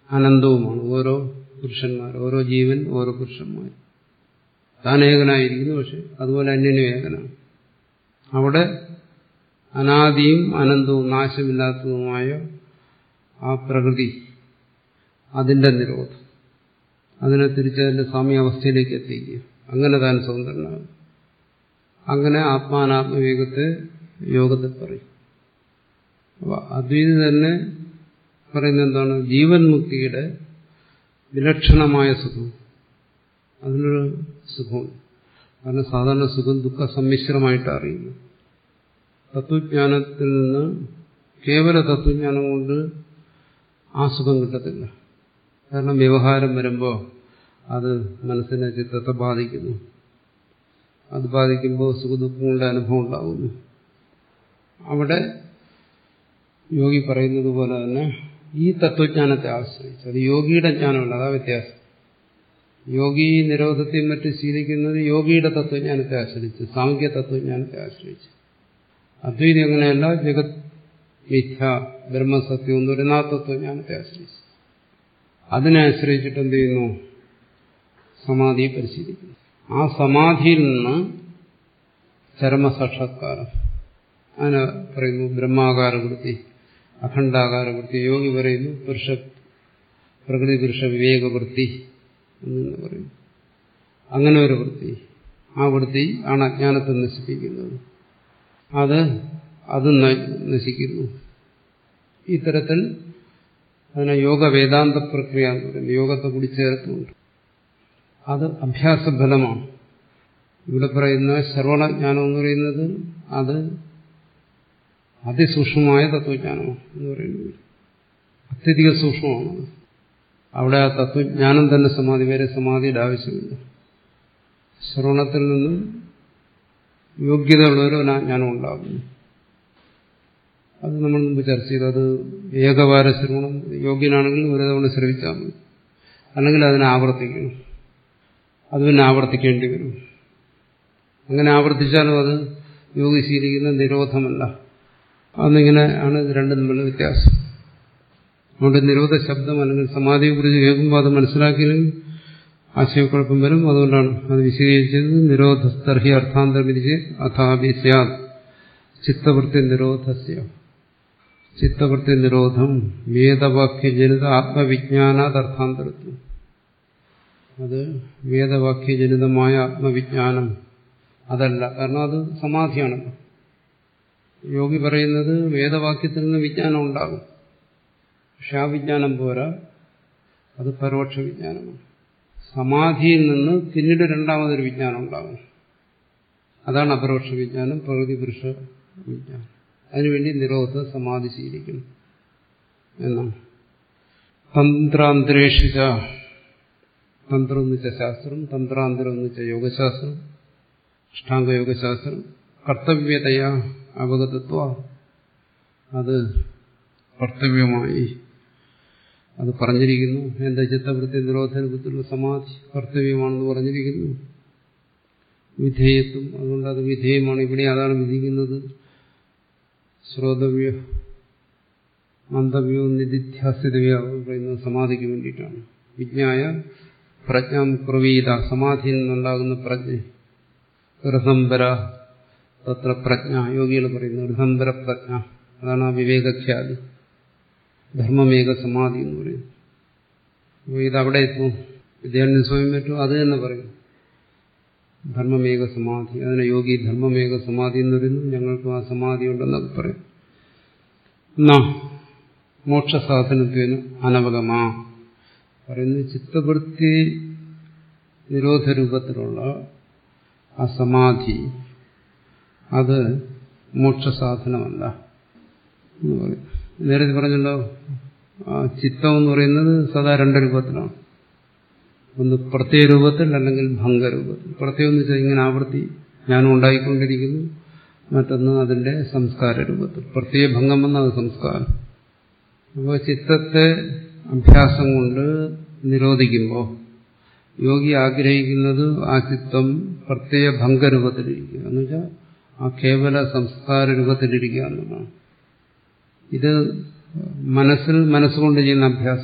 അനന്തവുമാണ് ഓരോ പുരുഷന്മാർ ഓരോ ജീവൻ ഓരോ പുരുഷന്മാർ താൻ ഏകനായിരിക്കുന്നു പക്ഷെ അതുപോലെ അന്യനും ഏകനാണ് അവിടെ അനാദിയും അനന്തവും നാശമില്ലാത്തതുമായ ആ പ്രകൃതി അതിന്റെ നിരോധം അതിനെ തിരിച്ചതിന്റെ സാമ്യാവസ്ഥയിലേക്ക് എത്തിക്കുക അങ്ങനെ താൻ സ്വതന്ത്രനാകും അങ്ങനെ ആത്മാനാത്മവിവേകത്തെ യോഗത്തിൽ പറയും അപ്പൊ അദ്വൈതി തന്നെ പറയുന്നത് എന്താണ് ജീവൻ മുക്തിയുടെ വിലക്ഷണമായ സുഖം അതിനൊരു സുഖമുണ്ട് കാരണം സാധാരണ സുഖം ദുഃഖ സമ്മിശ്രമായിട്ട് അറിയുന്നു തത്വജ്ഞാനത്തിൽ നിന്ന് കേവല തത്വജ്ഞാനം കൊണ്ട് ആ സുഖം കിട്ടത്തില്ല കാരണം വ്യവഹാരം വരുമ്പോൾ അത് മനസ്സിനെ ചിത്രത്തെ ബാധിക്കുന്നു അത് ബാധിക്കുമ്പോൾ സുഖദുഃഖങ്ങളുടെ അനുഭവം ഉണ്ടാകുന്നു അവിടെ യോഗി പറയുന്നത് പോലെ തന്നെ ഈ തത്വജ്ഞാനത്തെ ആശ്രയിച്ച് അത് യോഗിയുടെ ജ്ഞാനമല്ല അതാ വ്യത്യാസം യോഗി നിരോധത്തെയും മറ്റും ശീലിക്കുന്നത് യോഗിയുടെ തത്വജ്ഞാനത്തെ ആശ്രയിച്ച് സാമൂഹ്യ തത്വജ്ഞാനത്തെ ആശ്രയിച്ച് അദ്വൈതി അങ്ങനെയല്ല ജഗത് മിഥ്യ ബ്രഹ്മസത്യം എന്ന് പറയുന്ന ആ തത്വജ്ഞാനത്തെ ആശ്രയിച്ച് അതിനെ ആശ്രയിച്ചിട്ട് എന്ത് ചെയ്യുന്നു സമാധിയെ പരിശീലിക്കുന്നു ആ സമാധിയിൽ നിന്ന് ചരമസാക്ഷാത്കാരം അതിനെ പറയുന്നു ബ്രഹ്മാകാരവൃത്തി അഖണ്ഡാകാരവൃത്തി യോഗി പറയുന്നു പുരുഷ പ്രകൃതി പുരുഷ വിവേകവൃത്തി എന്ന് പറയുന്നു അങ്ങനെ ഒരു വൃത്തി ആ വൃത്തി ആണ് അജ്ഞാനത്തെ നശിപ്പിക്കുന്നത് അത് അത് നശിക്കുന്നു ഇത്തരത്തിൽ അതിനെ യോഗ വേദാന്ത പ്രക്രിയ എന്ന് പറയുന്നത് യോഗത്തെ കൂടി ചേർത്തുകൊണ്ട് അത് അഭ്യാസഫലമാണ് ഇവിടെ പറയുന്ന ശ്രവണജ്ഞാനം എന്ന് പറയുന്നത് അത് അതിസൂക്ഷ്മമായ തത്വജ്ഞാനമാണ് എന്ന് പറയുന്നത് അത്യധിക സൂക്ഷ്മമാണ് അവിടെ ആ തത്വജ്ഞാനം തന്നെ സമാധി വേറെ സമാധിയുടെ ആവശ്യമില്ല ശ്രവണത്തിൽ നിന്നും യോഗ്യതയുള്ളവരോ ജ്ഞാനം ഉണ്ടാകുന്നു അത് നമ്മൾ മുമ്പ് ചർച്ച ചെയ്തു അത് ഏകവാര ശ്രവണം യോഗ്യനാണെങ്കിൽ ഒരു തവണ ശ്രവിച്ചാൽ മതി അല്ലെങ്കിൽ അതിനെ ആവർത്തിക്കണം അത് പിന്നെ ആവർത്തിക്കേണ്ടി വരും അങ്ങനെ ആവർത്തിച്ചാലും അത് യോഗി ശീലിക്കുന്ന നിരോധമല്ല അന്നിങ്ങനെ ആണ് ഇത് രണ്ടും തമ്മിലുള്ള വ്യത്യാസം അതുകൊണ്ട് നിരോധ ശബ്ദം അല്ലെങ്കിൽ സമാധിയെ കുറിച്ച് കേൾക്കുമ്പോൾ അത് മനസ്സിലാക്കിയില്ലെങ്കിൽ ആശയക്കുഴപ്പം വരും അതുകൊണ്ടാണ് അത് വിശദീകരിച്ചത് നിരോധസ്തർഹി അർത്ഥാന്തരമിരിച്ച് അഥാപി സ്യാത് ചിത്തവൃത്തി നിരോധസ്യ ചിത്തവൃത്തി നിരോധം വേദവാക്യജനിത ആത്മവിജ്ഞാനാത് അർത്ഥാന്തരത്വം അത് വേദവാക്യജനിതമായ ആത്മവിജ്ഞാനം അതല്ല കാരണം അത് സമാധിയാണല്ലോ യോഗി പറയുന്നത് വേദവാക്യത്തിൽ നിന്ന് വിജ്ഞാനം ഉണ്ടാകും പക്ഷെ ആ വിജ്ഞാനം പോരാ അത് പരോക്ഷ വിജ്ഞാനമാണ് സമാധിയിൽ നിന്ന് പിന്നീട് രണ്ടാമതൊരു വിജ്ഞാനം ഉണ്ടാകും അതാണ് അപരോക്ഷ വിജ്ഞാനം പ്രകൃതി പുരുഷ വിജ്ഞാനം അതിനുവേണ്ടി നിരോധ സമാധി ശീലിക്കണം എന്നാണ് തന്ത്രാന്തരേഷിച്ച തന്ത്രം എന്ന് വെച്ച ശാസ്ത്രം തന്ത്രാന്തരം എന്ന് വെച്ച യോഗശാസ്ത്രം അഷ്ടാംഗയോഗശാസ്ത്രം കർത്തവ്യതയാ അവഗതത്വ അത് കർത്തവ്യമായി അത് പറഞ്ഞിരിക്കുന്നു എന്താ ചിത്തവൃത്തി നിരോധനത്തിലുള്ള സമാധി കർത്തവ്യമാണെന്ന് പറഞ്ഞിരിക്കുന്നു വിധേയത്വം അതുകൊണ്ട് അത് വിധേയമാണ് ഇവിടെ അതാണ് വിധിക്കുന്നത് ശ്രോതവ്യ മന്ദവ്യോ നിധിധ്യാസിതവ്യോ പറയുന്നത് സമാധിക്ക് വേണ്ടിയിട്ടാണ് വിജ്ഞായ പ്രജ്ഞാം പ്രവീത സമാധിയിൽ നിന്നുണ്ടാകുന്ന പ്രജ്ഞ ഋസംബര തത്ര പ്രജ്ഞ യോഗികൾ പറയുന്നു ഋസംബര പ്രജ്ഞ അതാണ് ആ വിവേകഖ്യാതി ധർമ്മമേക സമാധി എന്ന് പറയുന്നു അപ്പോൾ ഇതവിടെ എത്തും വിദ്യാർത്ഥി സ്വയം പറ്റും അത് തന്നെ പറയും ധർമ്മമേക സമാധി അതിനെ യോഗി ധർമ്മമേക സമാധി എന്ന് പറയുന്നു ഞങ്ങൾക്ക് ആ സമാധി ഉണ്ടെന്നൊക്കെ പറയും എന്നാ മോക്ഷസാധനത്വന് അനവഗമാ പറയുന്നു ചിത്തവൃത്തി നിരോധ രൂപത്തിലുള്ള ആ സമാധി അത് മോക്ഷസാധനമല്ല എന്ന് പറയും നേരത്തെ പറഞ്ഞല്ലോ ആ ചിത്തം എന്ന് പറയുന്നത് സദാ രണ്ട് രൂപത്തിലാണ് ഒന്ന് പ്രത്യേക രൂപത്തിൽ അല്ലെങ്കിൽ ഭംഗരൂപത്തിൽ പ്രത്യേകം എന്ന് വെച്ചാൽ ഇങ്ങനെ ആവൃത്തി ഞാനും ഉണ്ടായിക്കൊണ്ടിരിക്കുന്നു മറ്റൊന്ന് അതിന്റെ സംസ്കാര രൂപത്തിൽ പ്രത്യേക ഭംഗം വന്ന അത് സംസ്കാരം അപ്പോൾ ചിത്തത്തെ അഭ്യാസം കൊണ്ട് നിരോധിക്കുമ്പോൾ യോഗി ആഗ്രഹിക്കുന്നത് ആ ചിത്തം പ്രത്യേക ഭംഗരൂപത്തിലിരിക്കുക എന്ന് വെച്ചാൽ ആ കേവല സംസ്കാര രൂപത്തിലിരിക്കുക എന്നുള്ളതാണ് ഇത് മനസ്സിൽ മനസ്സുകൊണ്ട് ചെയ്യുന്ന അഭ്യാസം